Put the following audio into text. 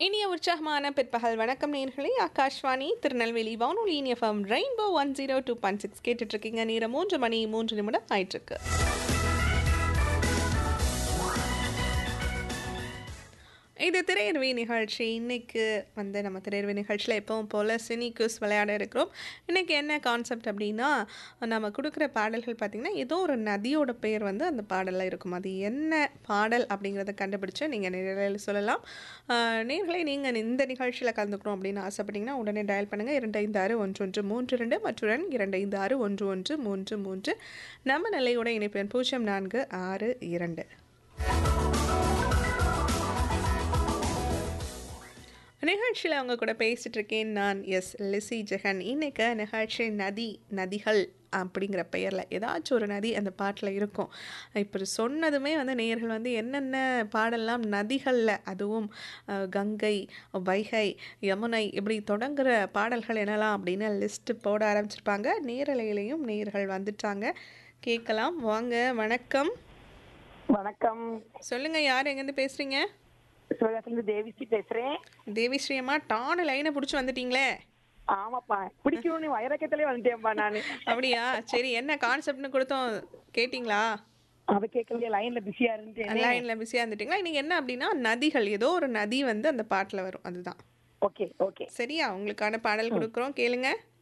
இனிய உற்சாகமான பிற்பகல் வணக்கம் நேர்களே ஆகாஷ்வாணி திருநெல்வேலி வானொலி FM rainbow one zero two point six கேட்டுட்டு இருக்கீங்க நேரம் மூன்று மணி மூன்று நிமிடம் ஆயிட்டு இருக்கு இது திரையர்வை நிகழ்ச்சி இன்னைக்கு வந்து நம்ம திரையர்வை நிகழ்ச்சியில் எப்பவும் போல் சினி குஸ் விளையாட இருக்கிறோம் இன்றைக்கி என்ன கான்செப்ட் அப்படின்னா நம்ம கொடுக்குற பாடல்கள் பார்த்திங்கன்னா ஏதோ ஒரு நதியோட பெயர் வந்து அந்த பாடலில் இருக்கும் அது என்ன பாடல் அப்படிங்கிறத கண்டுபிடிச்சு நீங்கள் நேரில் சொல்லலாம் ஆஹ் நேர்களை நீங்கள் இந்த நிகழ்ச்சியில் கலந்துக்கணும் அப்படின்னு ஆசைப்பட்டீங்கன்னா உடனே டயல் பண்ணுங்கள் இரண்டு ஐந்து ஆறு ஒன்று ஒன்று மூன்று ரெண்டு மற்றுடன் இரண்டு ஐந்து ஆறு ஒன்று ஒன்று மூன்று மூன்று நம்ம நிலையோட இணைப்பு எண் பூஜ்ஜியம் நான்கு ஆறு இரண்டு நிகழ்ச்சியில் அவங்க கூட பேசிகிட்டு இருக்கேன் நான் எஸ் லிசி ஜெகன் இன்னைக்கு நிகழ்ச்சி நதி நதிகள் அப்படிங்கிற பெயரில் ஏதாச்சும் ஒரு நதி அந்த பாட்டில் இருக்கும் இப்போ சொன்னதுமே வந்து நேயர்கள் வந்து என்னென்ன பாடலாம் நதிகளில் அதுவும் அஹ், கங்கை வைகை யமுனை இப்படி தொடங்குற பாடல்கள் என்னலாம் அப்படின்னு லிஸ்ட்டு போட ஆரம்பிச்சிருப்பாங்க நேரலையிலையும் நேயர்கள் வந்துட்டாங்க கேட்கலாம் வாங்க வணக்கம் வணக்கம் சொல்லுங்கள் யார் எங்கேருந்து பேசுகிறீங்க சிவகாசிலிருந்து தேவிஸ்ரீ பேசுறேன் தேவி ஸ்ரீயம்மா டான லைனை பிடிச்சி வந்துட்டீங்களே ஆமாப்பா பிடிக்கணும்னு வைரக்கத்திலே வந்துட்டேன்ப்பா நானு அப்படியா சரி என்ன கான்செப்ட்னு கொடுத்தோம் கேட்டிங்களா அவ கேட்கலையே லைன்ல பிஸியா இருந்துட்டேன் லைனில் பிஸியாக இருந்துட்டீங்களா இன்னைக்கு என்ன அப்படின்னா நதிகள் ஏதோ ஒரு நதி வந்து அந்த பாட்டில் வரும் அதுதான் ஓகே ஓகே சரியா உங்களுக்கான பாடல் கொடுக்குறோம் கேளுங்க